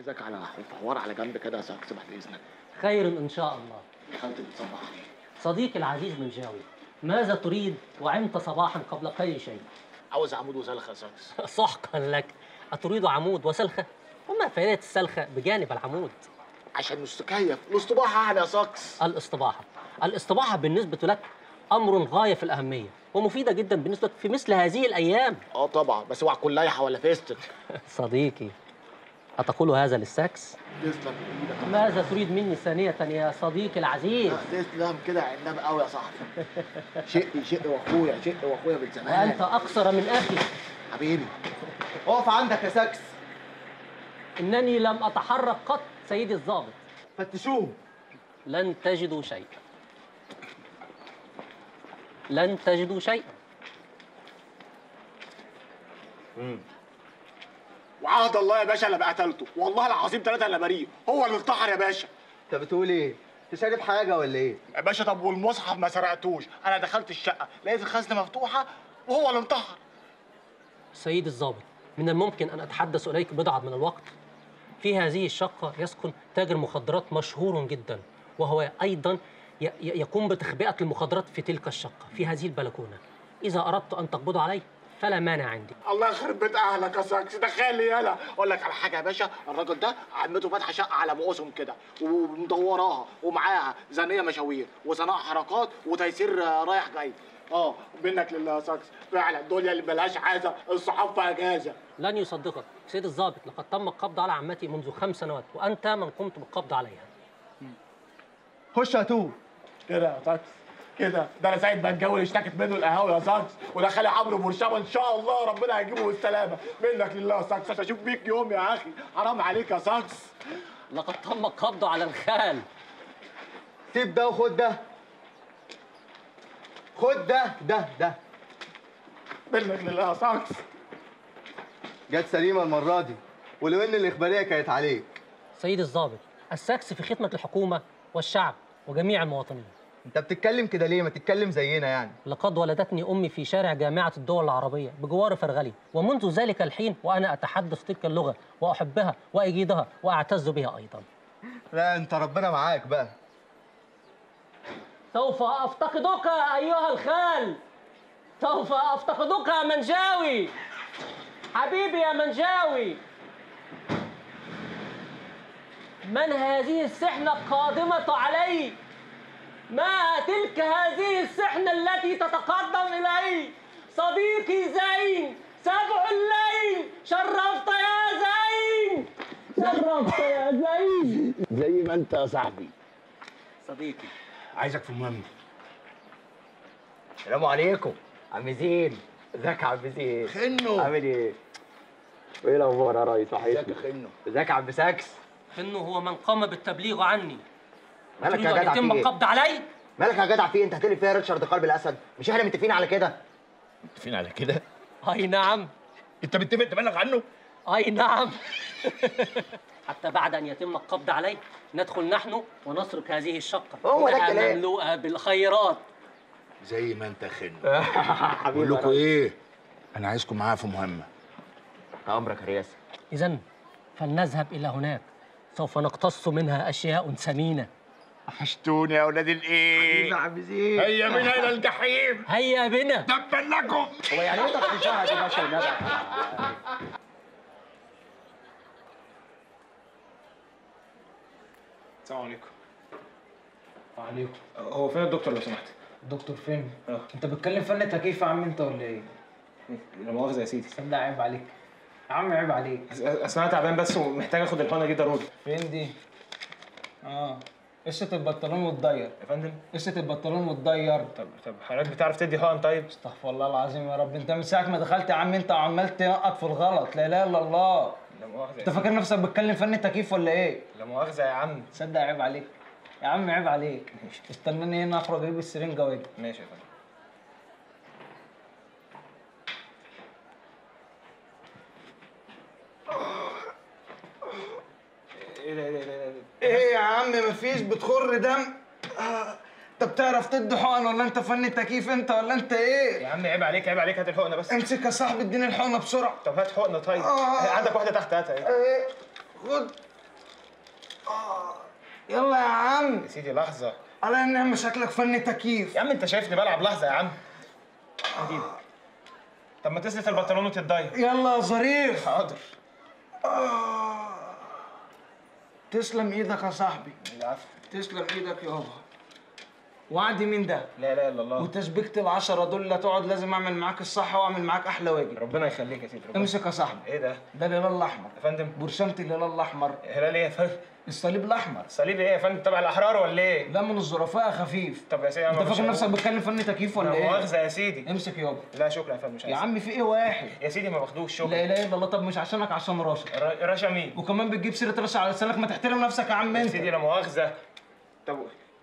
عايزك على حوار على جنب كده يا ساكس بعد اذنك خير ان شاء الله خالتي بتصبح عليك صديقي العزيز من جاوي ماذا تريد وعمت صباحا قبل كل شيء عاوز عمود وسلخه يا ساكس سحقا لك أتريد عمود وسلخة؟ وما فائدة السلخة بجانب العمود؟ عشان مش تكيف الاسطباحه احلى يا ساكس الاصطباحة الإصطباحة بالنسبة لك أمر غاية في الأهمية ومفيدة جدا بالنسبة لك في مثل هذه الأيام اه طبعا بس اوعى تكون لايحه ولا فيستك صديقي أتقول هذا للسكس؟ تسلم ايدك ماذا تريد مني ثانية يا صديقي العزيز؟ تسلم كده عناب قوي يا صاحبي شقي شقي واخويا شقي واخويا من زمان وأنت أقصر من أخي حبيبي اقف عندك يا ساكس إنني لم أتحرك قط سيدي الضابط فتشوه لن تجدوا شيئا لن تجدوا شيئا وعهد الله يا باشا اللي قتلته والله العظيم ثلاثه اللي بريء هو اللي انتحر يا باشا انت بتقول ايه؟ انت شارب حاجه ولا ايه؟ يا باشا طب والمصحف ما سرقتوش انا دخلت الشقه لقيت الخزنه مفتوحه وهو اللي انتحر سيدي الضابط من الممكن أن أتحدث إليك بضعة من الوقت في هذه الشقة يسكن تاجر مخدرات مشهور جدا وهو أيضا ي- ي- يقوم بتخبئة المخدرات في تلك الشقة في هذه البلكونة إذا أردت أن تقبضوا عليه فلا مانع عندي الله يخرب بيت اهلك يا ساكس دخلي يالا اقول لك على حاجه يا باشا الراجل ده عمته فاتحه شقه على بؤوسهم كده ومدوراها ومعاها زنيه مشاوير وصناعه حركات وتيسير آه، رايح جاي اه منك لله يا ساكس فعلا الدنيا اللي ملهاش عازه الصحاب في اجازه لن يصدقك سيد الضابط لقد تم القبض على عمتي منذ خمس سنوات وأنت من قمت بالقبض عليها خش هاتوه كده يا ساكس كده ده انا سعيد بنجاوي اللي اشتكت منه القهاوي يا ساكس وده خالي عمرو برشامه ان شاء الله ربنا هيجيبه بالسلامه منك لله يا ساكس عشان اشوف بيك يوم يا اخي حرام عليك يا ساكس لقد تم القبض على الخال سيب ده وخد ده خد ده ده ده منك لله يا ساكس جت سليمه المره دي ولو ان الاخباريه كانت عليك سيدي الضابط السكس في خدمة الحكومة والشعب وجميع المواطنين انت بتتكلم كده ليه ما تتكلم زينا يعني لقد ولدتني أمي في شارع جامعة الدول العربية بجوار فرغلي ومنذ ذلك الحين وأنا أتحدث تلك اللغة وأحبها وأجيدها وأعتز بها أيضا لا انت ربنا معاك بقى سوف أفتقدك أيها الخال سوف أفتقدك يا منجاوي حبيبي يا منجاوي من هذه السحنة القادمة علي؟ ما تلك هذه السحنة التي تتقدم إلي؟ صديقي زين سبع الليل شرفت يا زين شرفت يا زين زي ما انت يا صاحبي صديقي عايزك في مهمه السلام عليكم عم زين ازيك يا عم زين خنه عامل ايه؟ وايه الاخبار يا ريس ازيك وحشني يا خنه ازيك يا عم ساكس إنه هو من قام بالتبليغ عني مالك تريد يا أن جدع يتم في ايه؟ القبض علي؟ مالك يا جدع في ايه؟ انت هتقلب فيها ريتشارد قلب الاسد مش احنا متفقين على كده متفقين على كده أي نعم انت متفق تبلغ عنه أي نعم حتى بعد أن يتم القبض علي ندخل نحن ونسرق هذه الشقة هو ده إنها الكلام. مملوءة بالخيرات زي ما انت خنه حبيبي بقول لكم ايه انا عايزكم معايا في مهمه امرك يا رياسه إذا فلنذهب إلى هناك سوف نقتص منها أشياء ثمينة وحشتوني يا اولاد الايه عم زين هيا بنا الى الجحيم هيا بنا تبا لكم هو يعني ايه تخشها دي ماشي النبي السلام عليكم وعليكم هو فين الدكتور لو سمحت؟ دكتور فين؟ اه انت بتكلم فن تكييف يا عم انت ولا ايه؟ لا مؤاخذة يا سيدي صدق عيب عليك يا عم عيب عليك أس- اصل انا تعبان بس ومحتاج اخد الحقنة دي ضروري فين دي؟ اه قشة البنطلون متضير يا فندم قشة البنطلون متضير طب طب حضرتك بتعرف تدي حقن طيب؟ استغفر الله العظيم يا رب انت من ساعة ما دخلت يا عم انت وعمال تنقط في الغلط لا اله الا الله لا مؤاخذة انت يا فاكر نفسك بتكلم فن تكييف ولا ايه؟ سيدي. لا مؤاخذة يا عم تصدق عيب عليك يا عم عيب عليك استناني هنا اخرج اجيب السرنجة واجي ماشي يا فندم ايه ده ايه ده ايه ده ايه ده ايه يا عم مفيش بتخر دم آه، انت بتعرف تدي حقن ولا انت فن تكييف انت ولا انت ايه؟ يا عم عيب عليك عيب عليك هات الحقنة بس امسك يا صاحبي اديني الحقنه بسرعه طب هات حقنة طيب آه. عندك واحدة تحت هاتها اهي ايه خد يلا يا عم يا سيدي لحظه على النعمة شكلك فني تكييف يا عم انت شايفني بلعب لحظه يا عم حبيبي طب ما تسلت البنطلون وتتضايق يلا يا ظريف حاضر تسلم ايدك يا صاحبي العفو تسلم ايدك يابا وعدي مين ده لا لا الا الله وتسبيكة العشرة دول اللي تقعد لازم اعمل معاك الصح واعمل معاك احلى واجب ربنا يخليك يا سيدي ربنا امسك يا صاحبي ايه ده ده الهلال الاحمر يا فندم برشامة الهلال الاحمر هلال ايه يا فندم الصليب الاحمر صليب ايه يا فندم تبع الاحرار ولا ايه لا من الظرفاء يا خفيف طب يا سيدي انت فاكر نفسك بتكلم فني تكييف ولا لا ايه مؤاخذه يا سيدي امسك يابا لا شكرا يا فندم مش يا عايز عم في ايه واحد يا سيدي ما باخدوش لا شكرا اله الا الله طب مش عشانك عشان راشد را- رشا مين وكمان بتجيب سيره راشد على لسانك ما تحترم نفسك يا عم يا انت سيدي لا مؤاخذه طب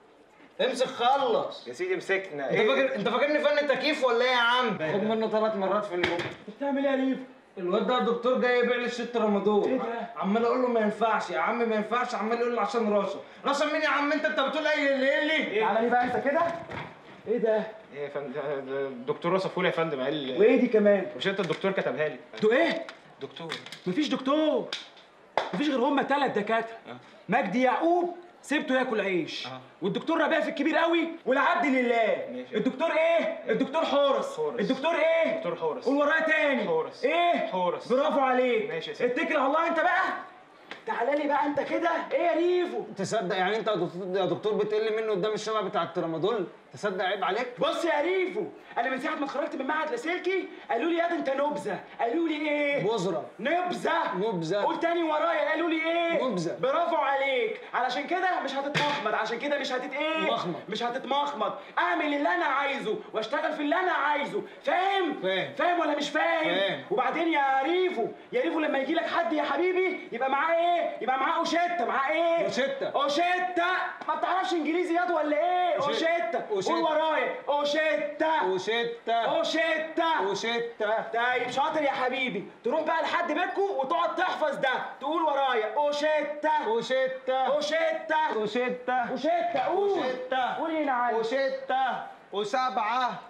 امسك خلص يا سيدي مسكنا انت فاكر انت فاكرني فن تكييف ولا ايه يا عم؟ خد منه ثلاث مرات في اليوم بتعمل ايه يا ريف؟ الواد ده الدكتور جاي يبيع لي الست رمضان ايه ده؟ عمال اقول له ما ينفعش يا عم ما ينفعش عمال يقول لي عشان راسه راسه مين يا عم انت انت بتقول اي اللي اللي تعالى لي بقى انت كده ايه ده؟ ايه يا فندم ده- ده الدكتور وصفه لي يا فندم قال وايه دي كمان؟ مش انت الدكتور كتبها لي انتوا ايه؟ دكتور مفيش دكتور مفيش غير هما ثلاث دكاتره مجدي يعقوب سيبته ياكل عيش اه. والدكتور ربيع في الكبير قوي والعبد لله ماشي. الدكتور ايه الدكتور حورس حورس. الدكتور ايه دكتور حورس. قول ورايا تاني حورس. ايه حورس. برافو عليك ماشي يا سيدي. اتكل على الله انت بقى تعالى لي بقى انت كده ايه يا ريفو تصدق يعني انت يا دكتور يا دكتور بتقل منه قدام الشباب بتاع الترامادول تصدق عيب عليك بص يا ريفو انا من ساعه ما اتخرجت من معهد لاسلكي قالوا لي يا ده انت نبذه قالوا لي ايه بذرة نبذه نبذة. قول تاني ورايا قالوا لي ايه نبذة. برافو عليك علشان كده مش هتتمخمض عشان كده مش هتت ايه مخمض. مش هتتمخمض اعمل اللي انا عايزه واشتغل في اللي انا عايزه فاهم فاهم. فاهم ولا مش فاهم فاهم. وبعدين يا ريفو يا ريفو لما يجي لك حد يا حبيبي يبقى معاه ايه يبقى معاه اوشيتا معاه ايه أوشيتا. اوشيتا ما بتعرفش انجليزي ياض ولا ايه اوشيتا أوشيتا. قول ورايا اوشيتا وشتة اوشيتا وشتة طيب شاطر يا حبيبي تروح بقى لحد بيتكو وتقعد تحفظ ده تقول ورايا اوشيتا وشتة اوشيتا وشتة اوشيتا قول وشتة قول هنا عادي وشتة وسبعة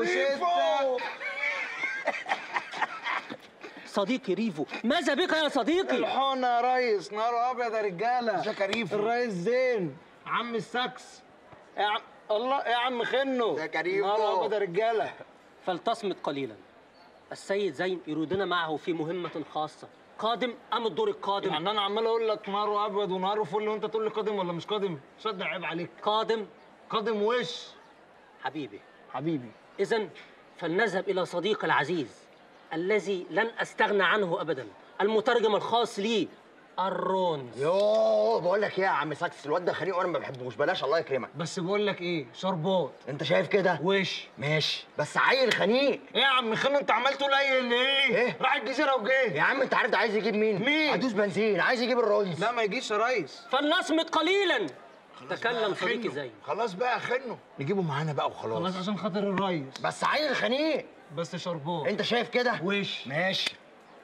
وشتة صديقي ريفو ماذا بك يا صديقي الحونة يا ريس نهار ابيض يا رجالة ازيك يا ريفو؟ الريس زين عم السكس يا عم الله يا عم خنو ازيك يا ريفو؟ نهار ابيض يا رجالة فلتصمت قليلا السيد زين يريدنا معه في مهمة خاصة قادم أم الدور القادم يعني انا عمال اقول لك نهار ابيض ونهار فل وانت تقول لي قادم ولا مش قادم صدق عيب عليك قادم قادم وش حبيبي حبيبي إذا فلنذهب إلى صديق العزيز الذي لن أستغنى عنه أبدا المترجم الخاص لي الرونز يوه بقول لك ايه يا عم ساكس الواد ده خنيق وانا ما بحبوش بلاش الله يكرمك بس بقول لك ايه شربات انت شايف كده وش ماشي بس عيل خنيق ايه يا عم خنو انت عمال تقول اي اللي ايه إيه؟ راح الجزيره وجه يا عم انت عارف ده عايز يجيب مين مين؟ هدوس بنزين عايز يجيب الرز لا ما يجيش يا ريس فلنصمت قليلا تكلم صديقي زين خلاص بقى خنه نجيبه معانا بقى وخلاص خلاص عشان خاطر الريس بس عيل خنيق بس شربات انت شايف كده وش ماشي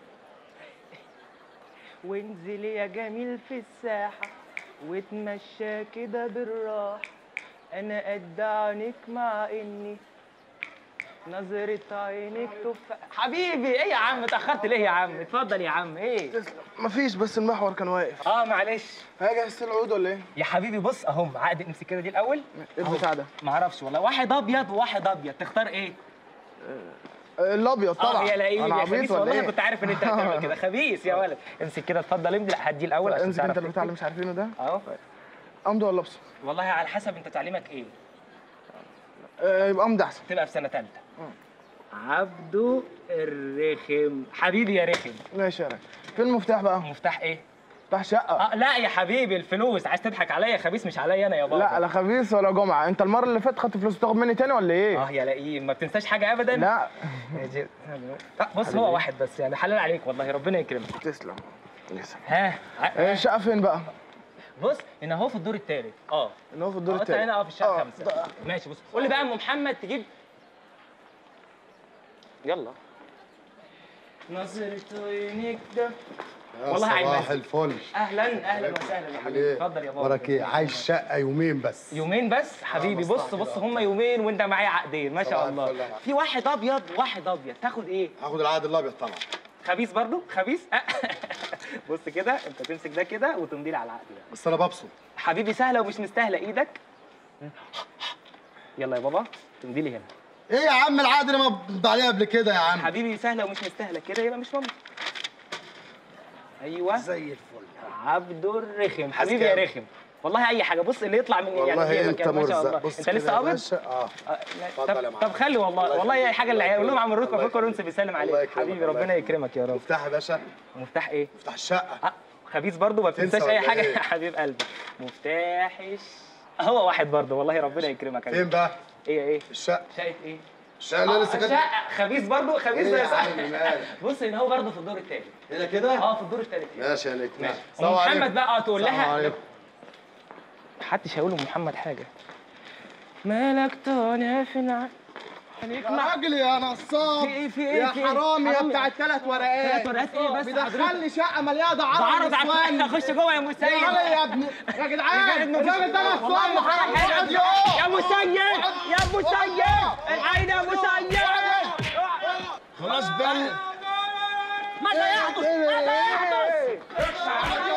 وانزل يا جميل في الساحة واتمشى كده بالراحة أنا قد عينيك مع إني نظرة عينيك تفاح حبيبي إيه يا عم اتأخرت ليه يا عم اتفضل يا عم إيه مفيش بس المحور كان واقف آه معلش هاجي اغسل العود ولا ايه؟ يا حبيبي بص أهم عقد امسك كده دي الأول ايه البتاع ده؟ معرفش والله واحد أبيض وواحد أبيض تختار إيه؟ آه، الابيض طبعا اه يا لئيم انا يا عبيط خبيث ولا والله ايه؟ كنت عارف ان انت هتعمل كده خبيث يا ولد امسك كده اتفضل امضي لا هدي الاول عشان امسك انت تعرف البتاع اللي تكتب. مش عارفينه ده اهو امضي ولا ابصم؟ والله على حسب انت تعليمك ايه آه، يبقى امضي احسن تبقى في سنه ثالثه عبده الرخم حبيبي يا رخم ماشي يا راجل فين المفتاح بقى؟ مفتاح ايه مفتاح شقه اه لا يا حبيبي الفلوس عايز تضحك عليا خبيث مش عليا انا يا بابا لا لا خبيث ولا جمعه انت المره اللي فاتت خدت فلوس تاخد مني تاني ولا ايه؟ اه يا لئيم ما بتنساش حاجه ابدا لا آه، بص هو واحد بس يعني حلال عليك والله ربنا يكرمك تسلم تسلم ها آه، ع- الشقه فين بقى؟ بص هنا هو في الدور الثالث اه ان هو في الدور اه انت التاني هنا اه في الشقه آه، خمسه ده- ماشي بص قول لي بقى ام محمد تجيب يلا نظرة عينيك ده والله عيب صباح بس. الفل اهلا اهلا وسهلا يا حبيبي ايه اتفضل يا بابا وراك ايه عايش شقه يومين بس يومين بس حبيبي بص بص هم يومين وانت معايا عقدين ما شاء صباح الله الفل يا معلم. في واحد ابيض وواحد ابيض تاخد ايه هاخد العقد الابيض طبعا خبيث برضو خبيث بص كده انت تمسك ده كده وتمضي لي على العقد ده بس انا ببسط حبيبي سهله ومش مستاهله ايدك يلا يا بابا تمضي لي هنا ايه يا عم العقد اللي مضى عليه قبل كده يا عم حبيبي سهله ومش مستاهله كده يبقى مش ممكن ايوه زي الفل عبد الرخم حبيبي يا رخم والله اي حاجه بص اللي يطلع مني يعني والله جيبك انت يعني ما شاء مرزق الله بص انت كده لسه يا قابض باشا. اه آه، اتفضل يا طب, معلم. طب خلي والله الله والله اي يخليك. حاجه اللي الله قول لهم عم يكرمك. الركبه الله فكر ونس بيسلم الله عليك يكرمك. حبيبي الله ربنا يكرمك يا رب مفتاح يا باشا مفتاح ايه مفتاح الشقه آه، خبيث برضه ما تنسى بتنساش اي ولا حاجه إيه؟ يا حبيب قلبي مفتاح الش- هو واحد برضه والله ربنا يكرمك يا فين حبيبي. بقى ايه ايه الشقه شقه ايه الشقه اللي آه، لسه كده شقه خبيث برضه خبيث إيه زي يا صح عم مالك؟ بص ان هو برضه في الدور الثالث هنا كده اه في الدور الثالث ماشي يا ليك ماشي السلام عليكم. محمد بقى تقول السلام لها عليكم. محدش هيقول لمحمد حاجه مالك طالع في الع... عليك يا مع راجل يا نصاب في ايه في ايه يا في إيه؟ حرامي يا حرامي. بتاع الثلاث ورقات ثلاث ورقات ايه بس بيدخل لي شقه مليانه دعاره بعرض على نسوان. اخش جوه يا مسيد يا ولد يا ابني يا جدعان الراجل ده نصاب اقعد يا مسيد يا مسيد العين يا مسيد خلاص بقى ماذا يحدث ماذا يحدث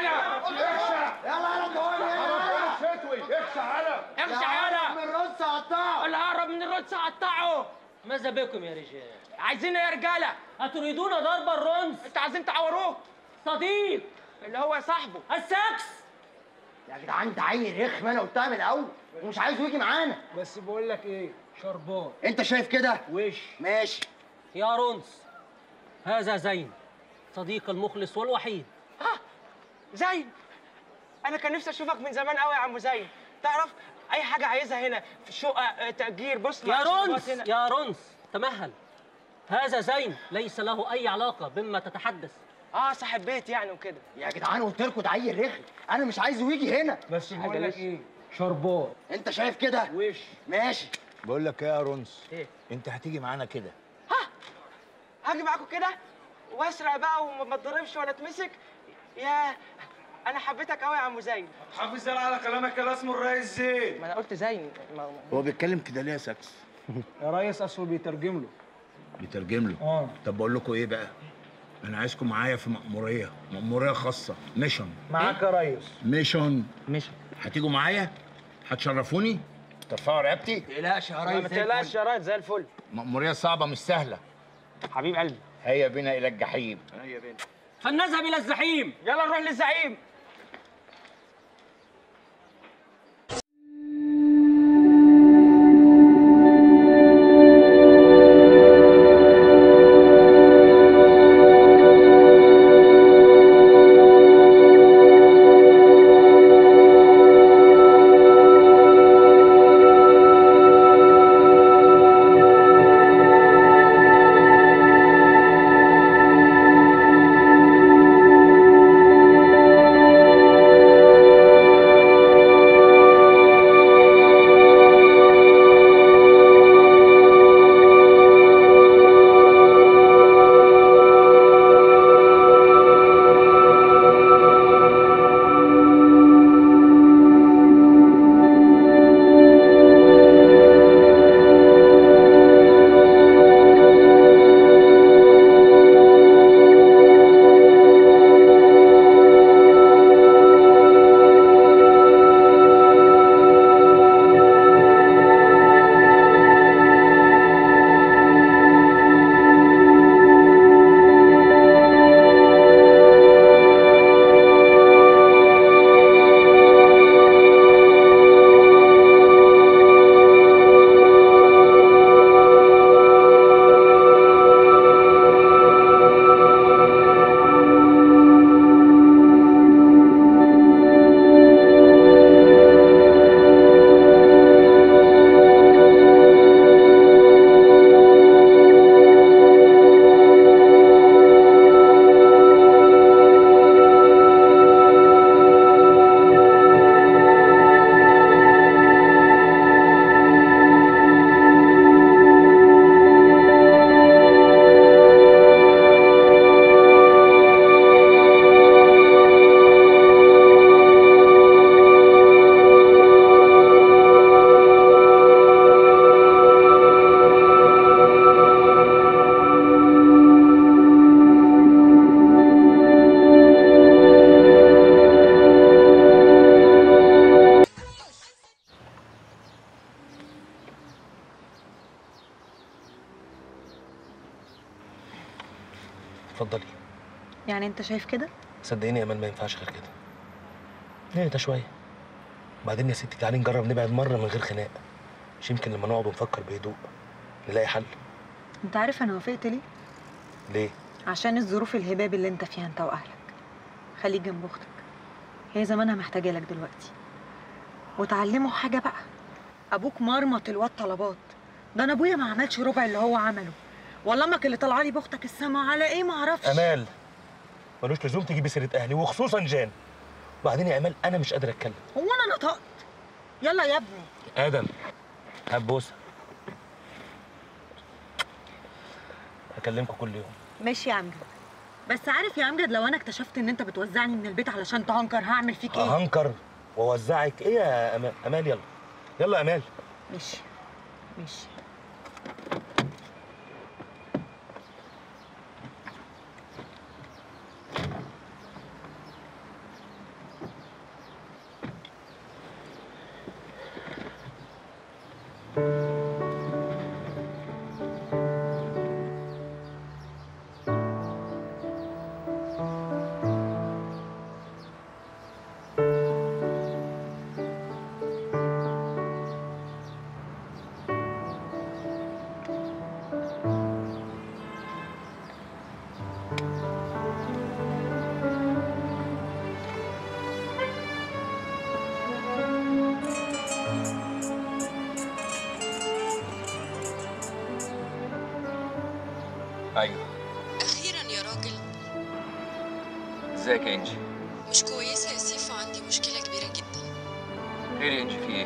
اخشع يالا من رص قطاع الهرب من الرد قطعه ماذا بكم يا رجال؟ عايزين إيه يا رجاله أتريدون ضرب الرنس؟ انتوا عايزين تعوروه صديق اللي هو صاحبه السكس يا جدعان انت عيل رخم انا قلتها من الاول ومش عايزه يجي معانا بس بقول لك ايه شربات انت شايف كده وش ماشي يا رنس هذا زين صديق المخلص والوحيد زين انا كان نفسي اشوفك من زمان قوي يا عم زين تعرف اي حاجه عايزها هنا في شقه آه، تاجير بص يا معاش شقات رنس هنا. يا رنس تمهل هذا زين ليس له أي علاقة بما تتحدث اه صاحب بيت يعني وكده يا جدعان قلت لكم ده عيل رخم انا مش عايزه يجي هنا بس بقول لك لسه. ايه شربات انت شايف كده وش ماشي بقول لك ايه يا رنس إيه؟ انت هتيجي معانا كده هاجي معاكم كده واسرق بقى وما اتضربش ولا اتمسك يا انا حبيتك قوي يا عم زين حافظ على كلامك كده اسمه الرئيس زين ما انا قلت زين ما هو بيتكلم كده ليه يا ساكس يا ريس اصله بيترجم له بيترجم له اه طب بقول لكم ايه بقى انا عايزكم معايا في مأمورية مأمورية خاصة ميشن معاك يا ريس ميشن مش هتيجوا معايا هتشرفوني ترفعوا رقبتي تقلقش يا ما ريس زي تقلقش الفل. يا راجل زي الفل مأمورية صعبة مش سهلة حبيب قلبي هيا بنا إلى الجحيم فلنذهب إلى الزحيم يلا نروح للزعيم يعني انت شايف كده صدقيني يا امان ما ينفعش غير كده نهدى شويه وبعدين يا ستي تعالي نجرب نبعد مره من غير خناق مش يمكن لما نقعد ونفكر بهدوء نلاقي حل انت عارف انا وافقت ليه ليه عشان الظروف الهباب اللي انت فيها انت واهلك خليك جنب اختك هي زمانها محتاجه لك دلوقتي وتعلمه حاجه بقى ابوك مرمط الواد طلبات ده انا ابويا ما عملش ربع اللي هو عمله والله امك اللي طالعه لي باختك السما على ايه ما اعرفش امال ملوش لزوم تجيبي سيره اهلي وخصوصا جان وبعدين يا امال انا مش قادر اتكلم هو انا نطقت يلا يا ابني ادم هات بوسه اكلمكم كل يوم ماشي يا امجد بس عارف يا امجد لو انا اكتشفت ان انت بتوزعني من البيت علشان تهنكر هعمل فيك ايه هنكر واوزعك ايه يا امال امال يلا يلا يا امال ماشي ماشي ايوه أخيرا يا راجل ازيك يا انجي مش كويسة يا سيف وعندي مشكلة كبيرة جدا خير يا انجي في ايه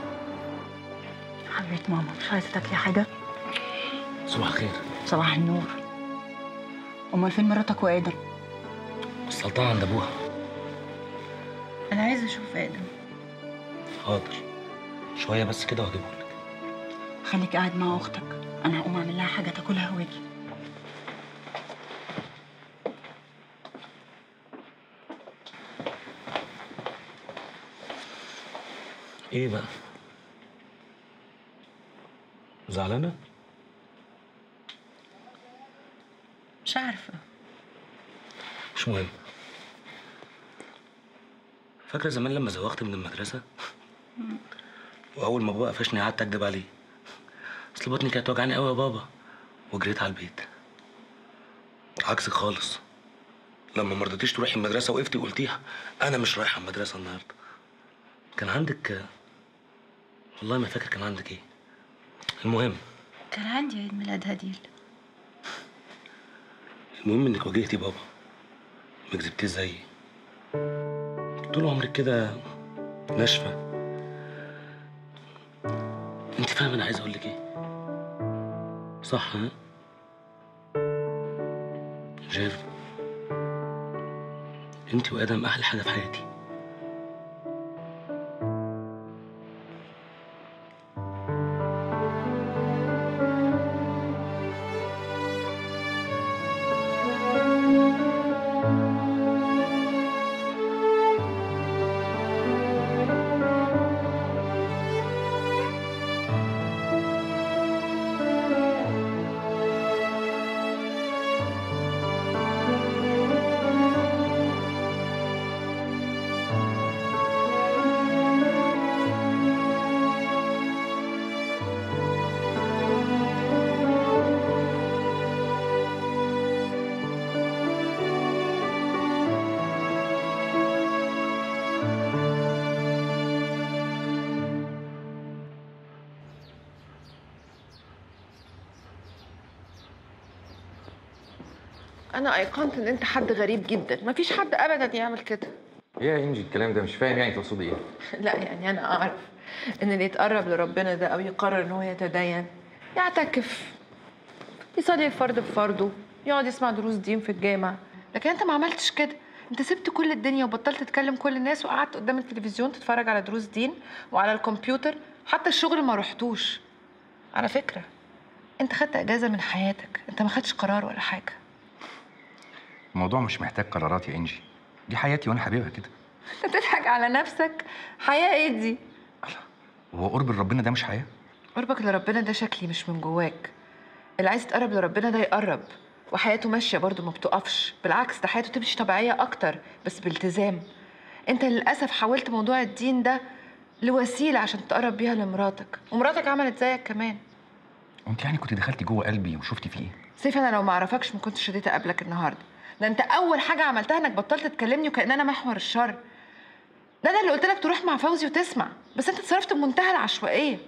حبيبة ماما مش عايزة تاكلي حاجة؟ صباح الخير صباح النور أمال فين مراتك وآدم؟ وصلتها عند ابوها أنا عايزة أشوف آدم حاضر شويه بس كده واجيبه لك خليك قاعد مع أختك أنا هقوم أعمل لها حاجة تاكلها وأجي ايه بقى زعلانه مش عارفة مش مهم فاكره زمان لما زوغت من المدرسه واول ما بابا قفشني قعدت اكدب عليه اصل بطني كانت وجعاني قوي يا بابا وجريت على البيت عكسك خالص لما ما رضيتيش تروحي المدرسه وقفتي وقلتيها انا مش رايحه المدرسه النهارده كان عندك والله ما فاكر كان عندك ايه المهم كان عندي عيد ميلاد هديل المهم انك واجهتي بابا ما كذبتيش زيي طول عمرك كده ناشفه انت فاهمه انا عايز اقول لك ايه صح ها جيف انت وادم احلى حاجه في حياتي انا ايقنت ان انت حد غريب جدا مفيش حد ابدا يعمل كده ايه يا انجي الكلام ده مش فاهم يعني تقصدي ايه لا يعني انا اعرف ان اللي يتقرب لربنا ده او يقرر ان هو يتدين يعتكف يصلي الفرد بفرضه يقعد يسمع دروس دين في الجامع لكن انت ما عملتش كده انت سبت كل الدنيا وبطلت تكلم كل الناس وقعدت قدام التلفزيون تتفرج على دروس دين وعلى الكمبيوتر حتى الشغل ما رحتوش على فكره انت خدت اجازه من حياتك انت ما خدتش قرار ولا حاجه الموضوع مش محتاج قرارات يا انجي دي حياتي وانا حبيبها كده انت بتضحك على نفسك حياه ايه دي وهو قرب لربنا ده مش حياه قربك لربنا ده شكلي مش من جواك اللي عايز يتقرب لربنا ده يقرب وحياته ماشيه برضه ما بتقفش بالعكس ده حياته تمشي طبيعيه اكتر بس بالتزام انت للاسف حولت موضوع الدين ده لوسيله عشان تقرب بيها لمراتك ومراتك عملت زيك كمان وانت يعني كنت دخلتي جوه قلبي وشفتي فيه ايه سيف انا لو ما اعرفكش ما كنتش شديت اقابلك النهارده ده انت اول حاجه عملتها انك بطلت تكلمني وكان انا محور الشر ده انا اللي قلت لك تروح مع فوزي وتسمع بس انت اتصرفت بمنتهى العشوائيه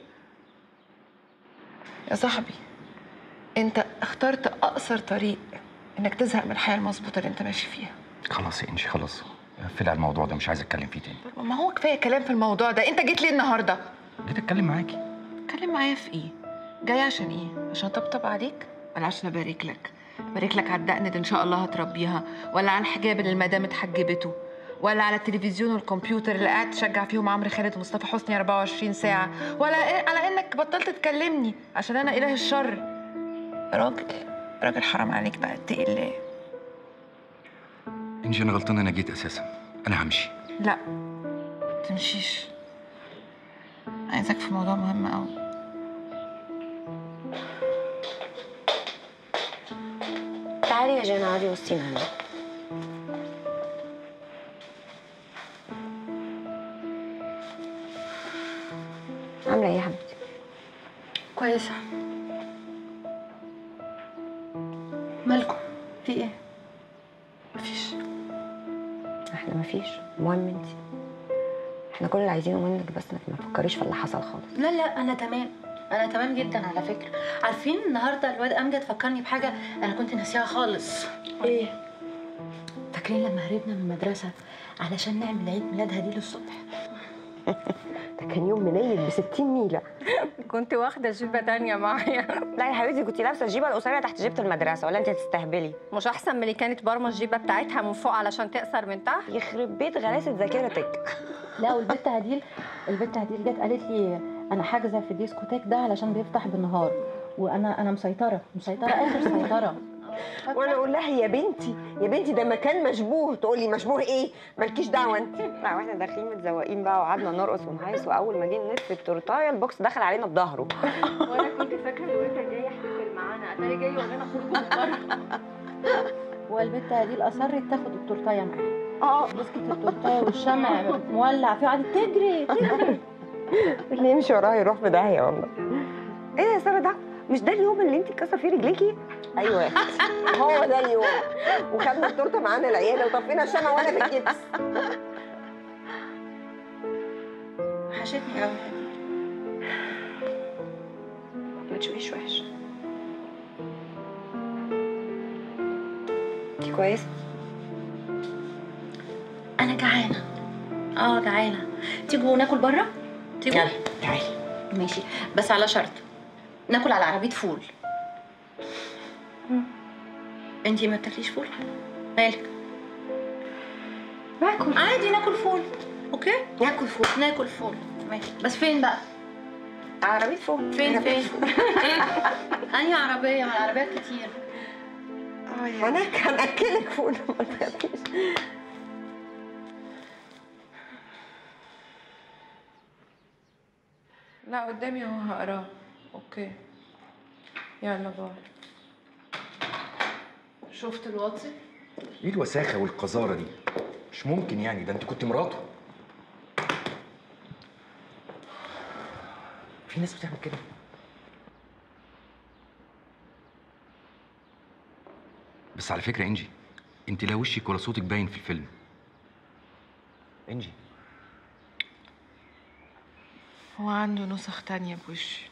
يا صاحبي انت اخترت اقصر طريق انك تزهق من الحياه المظبوطه اللي انت ماشي فيها خلاص يا انجي خلاص قفلي على الموضوع ده مش عايز اتكلم فيه تاني ما هو كفايه كلام في الموضوع ده انت جيت ليه النهارده جيت اتكلم معاكي اتكلم معايا في ايه جاي عشان ايه عشان اطبطب عليك ولا عشان ابارك لك ابارك لك على الدقن اللي ان شاء الله هتربيها ولا على الحجاب اللي المدام اتحجبته ولا على التلفزيون والكمبيوتر اللي قاعد تشجع فيهم عمرو خالد ومصطفى حسني 24 ساعه ولا إيه على انك بطلت تكلمني عشان انا اله الشر راجل راجل حرام عليك بقى اتقي الله انجي انا غلطان انا جيت اساسا انا همشي لا تمشيش عايزك في موضوع مهم قوي تعالي يا جانا اقعدي وسطينا هنا عاملة ايه يا حبيبتي؟ كويسة مالكم في ايه؟ مفيش احنا مفيش المهم انتي احنا كل اللي عايزينه منك بس انك ما تفكريش في اللي حصل خالص لا لا انا تمام انا تمام جدا على فكرة عارفين النهاردة الواد امجد فكرني بحاجة انا كنت ناسيها خالص ايه؟ فاكرين لما هربنا من المدرسة علشان نعمل عيد ميلاد هديل الصبح ده كان يوم منيل ب 60 نيلة كنت واخدة جيبة تانية معايا لا يا حبيبتي كنت لابسة الجيبة القصيرة تحت جيبة المدرسة ولا انت هتستهبلي مش أحسن من اللي كانت برمى الجيبة بتاعتها من فوق علشان تقصر من تحت يخرب بيت غلاسة ذاكرتك لا والبت هديل البت هديل جت قالت لي انا حاجزه في الديسكوتيك ده علشان بيفتح بالنهار وانا انا مسيطره مسيطره اخر سيطره وانا اقول لها يا بنتي يا بنتي ده مكان مشبوه تقول لي مشبوه ايه مالكيش دعوه انت لا واحنا داخلين متزوقين بقى وقعدنا نرقص ونهيص واول ما جينا نلف التورتايه البوكس دخل علينا بظهره وانا كنت فاكره الواد جاي يحتفل معانا اتاري جاي يقول لنا خرجوا من بره والبت هديل اصرت تاخد التورتايه معاها اه مسكت التورتايه والشمع مولع فيه وقعدت تجري تجري اللي يمشي وراها يروح في داهيه والله ايه يا ساره ده مش ده اليوم اللي انت اتكسر فيه رجليكي ايوه يا اختي هو ده اليوم وخدنا التورته معانا العياله وطفينا الشمع وانا في الجبس وحشتني قوي ما تشوفيش وحش انت كويسه انا جعانه اه جعانه تيجوا ناكل بره تيجوا يلا تعالي ماشي بس على شرط ناكل على عربيه فول انتي ما بتاكليش فول مالك باكل عادي ناكل فول اوكي ناكل فول ناكل فول ماشي بس فين بقى عربيه فول فين عربية فين انهي عربيه ما العربيات كتير انا هناكلك فول ما تخافيش لا قدامي اهو هقراه اوكي يلا باي شفت الواتس ايه الوساخه والقذاره دي مش ممكن يعني ده انت كنت مراته في ناس بتعمل كده بس على فكره انجي انت لا وشك ولا صوتك باين في الفيلم انجي هو عنده نسخ تانية بوشي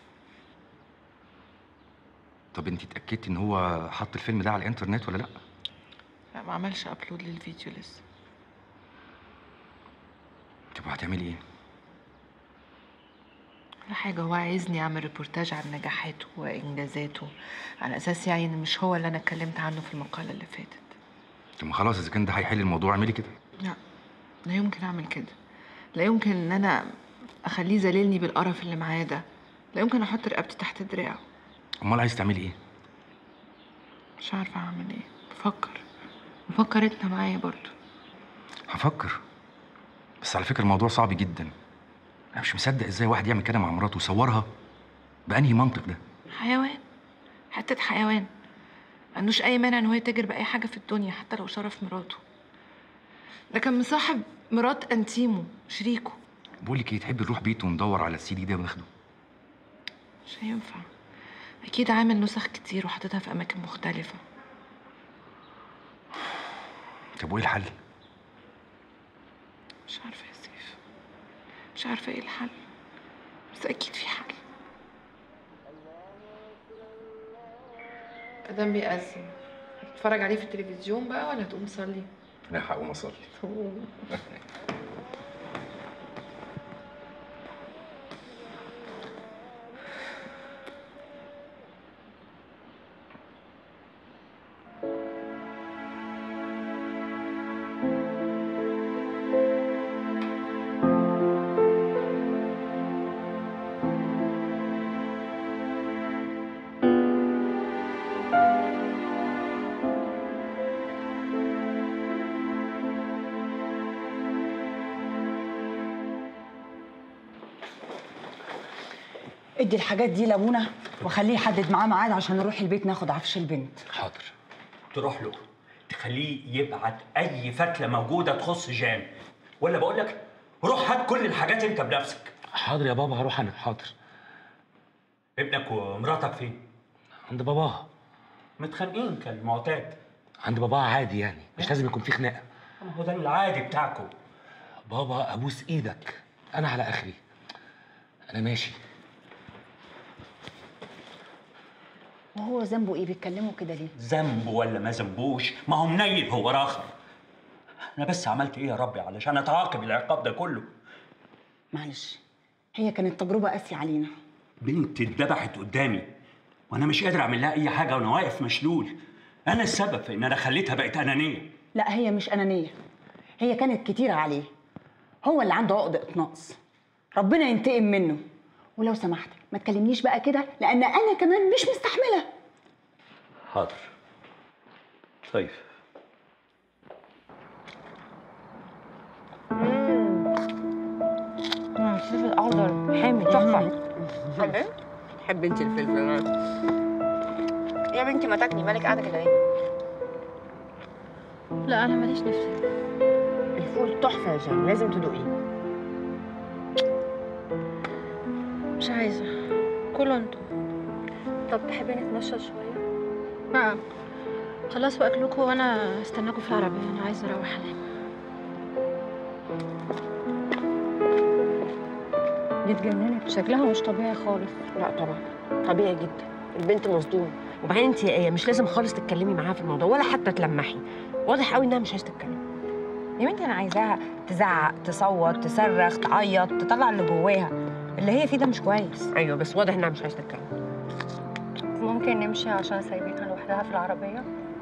طب انت اتاكدتي ان هو حط الفيلم ده على الانترنت ولا لا لا ما عملش ابلود للفيديو لسه طب وهتعملي ايه ولا حاجة هو عايزني أعمل ريبورتاج عن نجاحاته وإنجازاته على أساس يعني إن مش هو اللي أنا اتكلمت عنه في المقالة اللي فاتت طب ما خلاص اذا كان ده هيحل الموضوع اعملي كده لا لا يمكن أعمل كده لا يمكن إن أنا أخليه ذليلني بالقرف اللي معاه ده لا يمكن أحط رقبتي تحت دراعه امال عايز تعملي ايه مش عارفة أعمل إيه بفكر بفكر أنت معايا برضو هفكر بس على فكره الموضوع صعب جدا انا مش مصدق ازاي واحد يعمل كده مع مراته ويصورها بانهي منطق ده حيوان حتة حيوان عندوش اي مانع ان هو يتاجر باي حاجه في الدنيا حتى لو شرف مراته ده كان مصاحب مرات انتيمو شريكه بقول لك ايه تحبي نروح بيته وندور على السي دي ده وناخده مش هينفع اكيد عامل نسخ كتير وحاططها في اماكن مختلفه طب وايه الحل مش عارفه يا سيف مش عارفه ايه الحل بس اكيد في حل ادم بيأذن هتتفرج عليه في التلفزيون بقى ولا هتقوم تصلي لا هقوم اصلي ادي الحاجات دي لابونا وخليه يحدد معاه ميعاد عشان نروح البيت ناخد عفش البنت حاضر تروح له تخليه يبعت اي فتله موجوده تخص جان ولا بقول لك روح هات كل الحاجات انت بنفسك حاضر يا بابا هروح انا حاضر ابنك ومراتك فين عند باباها متخانقين كالمعتاد عند باباها عادي يعني مش لازم يكون في خناقه هو ده العادي بتاعكم بابا ابوس ايدك انا على اخري انا ماشي وهو ذنبه ايه بيتكلموا كده ليه ذنبه ولا ما ذنبوش ما هو منيل هو راخر انا بس عملت ايه يا ربي علشان اتعاقب العقاب ده كله معلش هي كانت تجربه قاسيه علينا بنتي اتذبحت قدامي وانا مش قادر اعمل لها اي حاجه وانا واقف مشلول انا السبب في ان انا خليتها بقت انانيه لا هي مش انانيه هي كانت كتيره عليه هو اللي عنده عقده نقص ربنا ينتقم منه ولو سمحت ما تكلمنيش بقى كده لان انا كمان مش مستحمله حاضر طيب الفلفل الاخضر حامي تحفه حلو تحب انت الفلفل يا بنتي ما تاكلي مالك قاعده كده ليه لا انا ماليش نفسي الفول تحفه يا جان لازم تدوقيه مش عايزه كلوا انتوا طب تحبي نتمشى شويه لا خلصوا اكلكم وانا استناكم في العربيه انا عايزه اروح انام دي اتجننت شكلها مش طبيعي خالص لا طبعا طبيعي جدا البنت مصدومه وبعدين انت يا ايه مش لازم خالص تتكلمي معاها في الموضوع ولا حتى تلمحي واضح قوي انها مش عايزه تتكلم يا بنتي انا عايزاها تزعق تصوت تصرخ تعيط تطلع اللي جواها اللي هي فيه ده مش كويس ايوه بس واضح انها مش عايزه تتكلم ممكن نمشي عشان سايبينها لوحدها في العربيه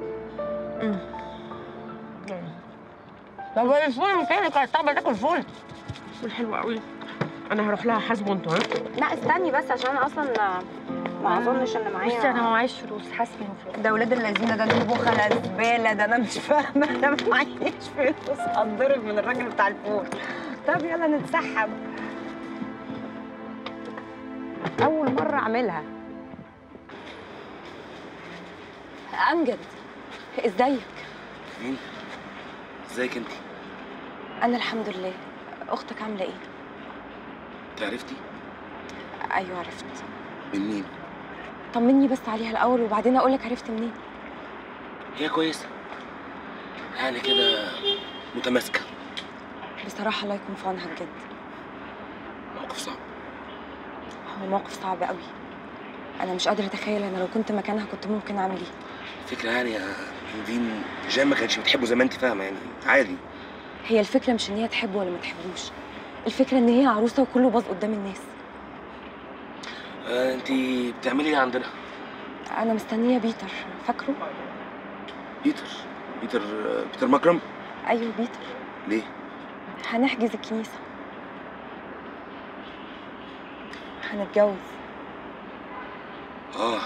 طب الفول مكانك كانت طالبه تاكل فول فول حلو قوي انا هروح لها حاسبه انتوا ها لا استني بس عشان انا اصلا ما اظنش ان معايا بصي انا ما معيش فلوس حاسبي المفروض ده ولاد الذين ده دول بخلة زبالة ده انا مش فاهمة انا ما معيش فلوس هتضرب من الراجل بتاع الفول طب يلا نتسحب أول مرة أعملها امجد ازيك مين ازيك انت انا الحمد لله اختك عامله ايه انت عرفتي ايوه عرفت من مين طمني بس عليها الاول وبعدين اقولك عرفت منين هي كويسه يعني كده متماسكه بصراحه الله يكون في عونها بجد موقف صعب هو موقف صعب قوي انا مش قادره اتخيل انا لو كنت مكانها كنت ممكن اعمل ايه فكرة يعني يا نيفين جان ما كانش بتحبه زي ما انت فاهمه يعني عادي هي الفكره مش ان هي تحبه ولا ما تحبوش الفكره ان هي عروسه وكله باظ قدام الناس آه انت بتعملي ايه عندنا انا مستنيه بيتر فاكره بيتر بيتر آه، بيتر مكرم ايوه بيتر ليه هنحجز الكنيسه هنتجوز اه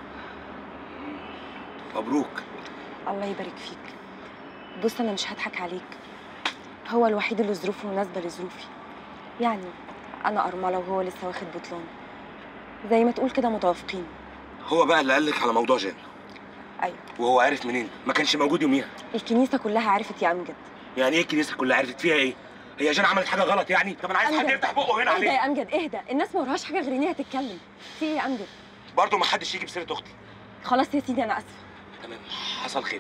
مبروك الله يبارك فيك بص انا مش هضحك عليك هو الوحيد اللي ظروفه مناسبه لظروفي يعني انا ارمله وهو لسه واخد بطلان زي ما تقول كده متوافقين هو بقى اللي قالك على موضوع جان ايوه وهو عارف منين ما كانش موجود يوميها الكنيسه كلها عرفت يا امجد يعني ايه الكنيسه كلها عرفت فيها ايه هي جان عملت حاجه غلط يعني طب انا عايز حد أمجد، يفتح بقه هنا اهدى عليه يا امجد اهدى الناس ما وراهاش حاجه غير ان هي تتكلم في ايه يا امجد برضه ما حدش يجي بسيره اختي خلاص يا سيدي انا اسفه تمام حصل خير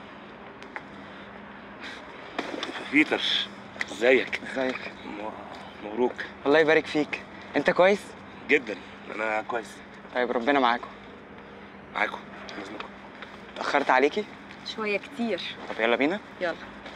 بيتر ازيك ازيك مبروك الله يبارك فيك انت كويس جدا انا كويس طيب ربنا معاكم معاكم اتاخرت عليكي شويه كتير طب يلا بينا يلا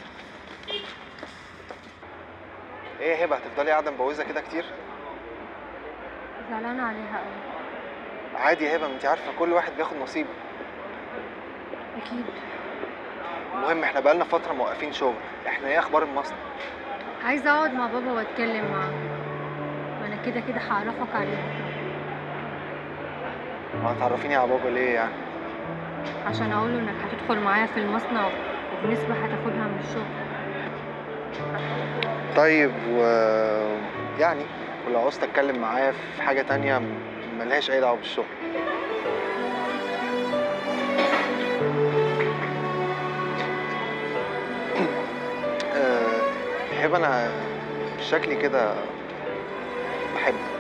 ايه يا هبه هتفضلي قاعده مبوزه كده كتير زعلانة عليها قوي عادي يا هبه ما انت عارفه كل واحد بياخد نصيبه أكيد المهم احنا بقالنا فتره موقفين شغل احنا ايه اخبار المصنع عايزة أقعد مع بابا وأتكلم معاه وأنا كده كده هعرفك عليه ما هتعرفيني على بابا ليه يعني عشان أقوله إنك هتدخل معايا في المصنع وبنسبة هتاخدها من الشغل طيب و يعني ولو عوزت اتكلم معاه في حاجه تانية ملهاش اي دعوه بالشغل آه، هبه انا شكلي كده بحبك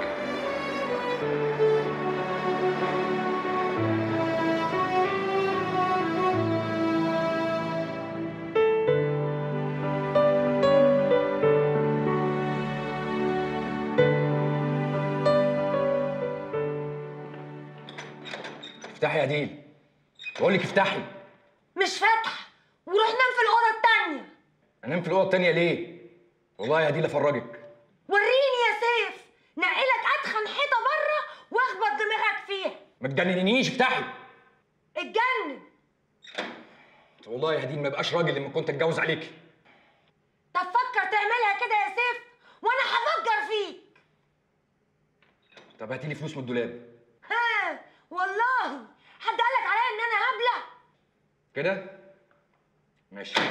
افتحي يا ديل بقول لك افتحي مش فاتحه وروح نام في الاوضه التانيه انام في الاوضه التانيه ليه والله يا ديل افرجك وريني يا سيف نقلك اتخن حيطه بره واخبط دماغك فيها ما تجننينيش افتحي اتجنن والله يا ديل ما بقاش راجل لما كنت اتجوز عليكي طب فكر تعملها كده يا سيف وانا هفكر فيك طب هاتي لي فلوس من الدولاب ها والله حد قالك عليا ان انا هبله كده ماشي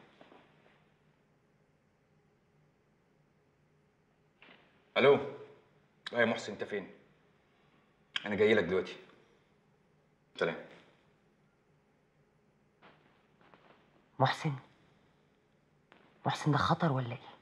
الو لا يا محسن انت فين انا جاي لك دلوقتي سلام محسن محسن ده خطر ولا ايه